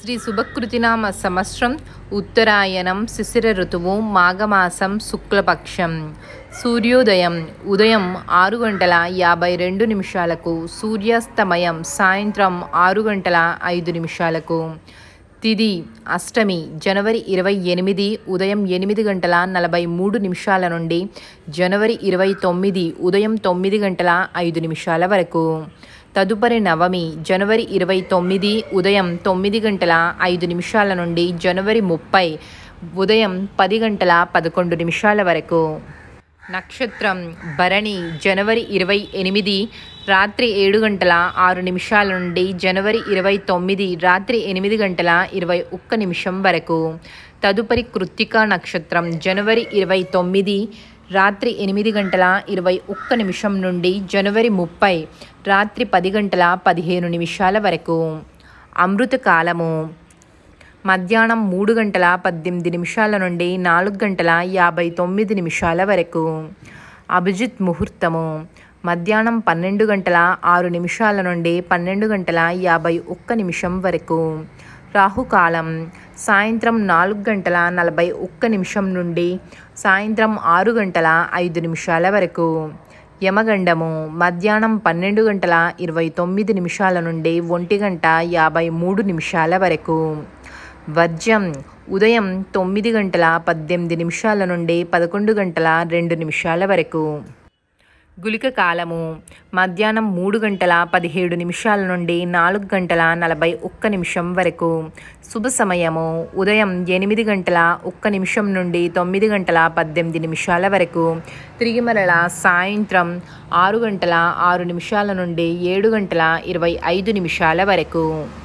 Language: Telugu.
శ్రీ శుభకృతినామ సంవత్సరం ఉత్తరాయణం శిశిర ఋతువు మాఘమాసం శుక్లపక్షం సూర్యోదయం ఉదయం ఆరు గంటల యాభై రెండు నిమిషాలకు సూర్యాస్తమయం సాయంత్రం ఆరు గంటల ఐదు నిమిషాలకు తిది అష్టమి జనవరి ఇరవై ఎనిమిది ఉదయం ఎనిమిది గంటల నలభై మూడు నిమిషాల నుండి జనవరి ఇరవై తొమ్మిది ఉదయం తొమ్మిది గంటల ఐదు నిమిషాల వరకు తదుపరి నవమి జనవరి ఇరవై తొమ్మిది ఉదయం తొమ్మిది గంటల ఐదు నిమిషాల నుండి జనవరి ముప్పై ఉదయం పది గంటల పదకొండు నిమిషాల వరకు నక్షత్రం భరణి జనవరి ఇరవై ఎనిమిది రాత్రి ఏడు గంటల ఆరు నిమిషాల నుండి జనవరి ఇరవై తొమ్మిది రాత్రి ఎనిమిది గంటల ఇరవై ఒక్క నిమిషం వరకు తదుపరి కృత్తిక నక్షత్రం జనవరి ఇరవై తొమ్మిది రాత్రి ఎనిమిది గంటల ఇరవై ఒక్క నిమిషం నుండి జనవరి ముప్పై రాత్రి పది గంటల పదిహేను నిమిషాల వరకు అమృత కాలము మధ్యాహ్నం మూడు గంటల పద్దెనిమిది నిమిషాల నుండి నాలుగు గంటల యాభై తొమ్మిది నిమిషాల వరకు అభిజిత్ ముహూర్తము మధ్యాహ్నం పన్నెండు గంటల ఆరు నిమిషాల నుండి పన్నెండు గంటల యాభై ఒక్క నిమిషం వరకు రాహుకాలం సాయంత్రం నాలుగు గంటల నలభై ఒక్క నిమిషం నుండి సాయంత్రం ఆరు గంటల ఐదు నిమిషాల వరకు యమగండము మధ్యాహ్నం పన్నెండు గంటల ఇరవై తొమ్మిది నిమిషాల నుండి ఒంటి గంట యాభై మూడు నిమిషాల వరకు వర్జ్యం ఉదయం తొమ్మిది గంటల పద్దెనిమిది నిమిషాల నుండి పదకొండు గంటల రెండు నిమిషాల వరకు గులిక కాలము మధ్యాహ్నం మూడు గంటల పదిహేడు నిమిషాల నుండి నాలుగు గంటల నలభై ఒక్క నిమిషం వరకు శుభ సమయము ఉదయం ఎనిమిది గంటల ఒక్క నిమిషం నుండి తొమ్మిది గంటల పద్దెనిమిది నిమిషాల వరకు తిరిగి మరల సాయంత్రం ఆరు గంటల ఆరు నిమిషాల నుండి ఏడు గంటల ఇరవై ఐదు నిమిషాల వరకు